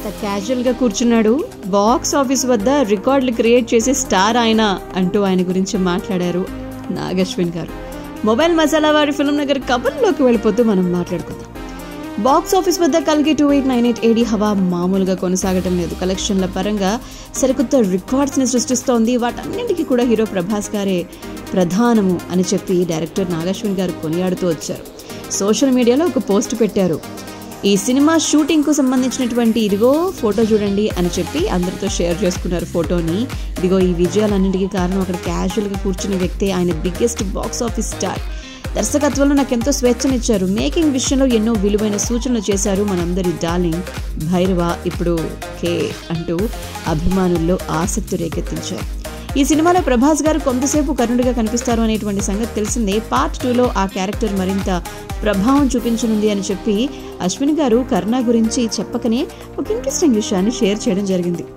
ఎంత క్యాజువల్గా కూర్చున్నాడు బాక్స్ ఆఫీస్ వద్ద రికార్డులు క్రియేట్ చేసే స్టార్ ఆయన అంటూ ఆయన గురించి మాట్లాడారు నాగశ్విన్ గారు మొబైల్ మసాలా వారి ఫిల్మ్ నగర్ కబుర్లోకి వెళ్ళిపోతూ మనం మాట్లాడుకుందాం బాక్స్ ఆఫీస్ వద్ద కలిగి two eight nine eight AD హవా మామూలుగా కొనసాగటం లేదు కలెక్షన్ల పరంగా సరికొత్త రికార్డ్స్ని సృష్టిస్తోంది వాటన్నింటికీ కూడా హీరో ప్రభాస్ గారే ప్రధానము అని చెప్పి డైరెక్టర్ నాగశ్విన్ గారు కొనియాడుతూ వచ్చారు సోషల్ మీడియాలో ఒక పోస్ట్ పెట్టారు ఈ సినిమా షూటింగ్కు సంబంధించినటువంటి ఇదిగో ఫోటో చూడండి అని చెప్పి అందరితో షేర్ చేసుకున్నారు ఫోటోని ఇదిగో ఈ విజయాలన్నింటికీ కారణం అక్కడ క్యాజువల్గా కూర్చున్న వ్యక్తే ఆయన బిగ్గెస్ట్ బాక్స్ ఆఫీస్ స్టార్ దర్శకత్వంలో నాకు ఎంతో స్వేచ్ఛనిచ్చారు మేకింగ్ విషయంలో ఎన్నో విలువైన సూచనలు చేశారు మనందరి డార్లింగ్ భైరవ ఇప్పుడు కే అంటూ అభిమానుల్లో ఆసక్తి రేకెత్తించారు ఈ సినిమాలో ప్రభాస్ గారు కొంతసేపు కర్ణుడిగా కనిపిస్తారు అనేటువంటి సంగతి తెలిసిందే పార్ట్ టూలో ఆ క్యారెక్టర్ మరింత ప్రభావం చూపించనుంది అని చెప్పి అశ్విని గారు కర్ణ గురించి చెప్పకనే ఒక ఇంట్రెస్టింగ్ విషయాన్ని షేర్ చేయడం జరిగింది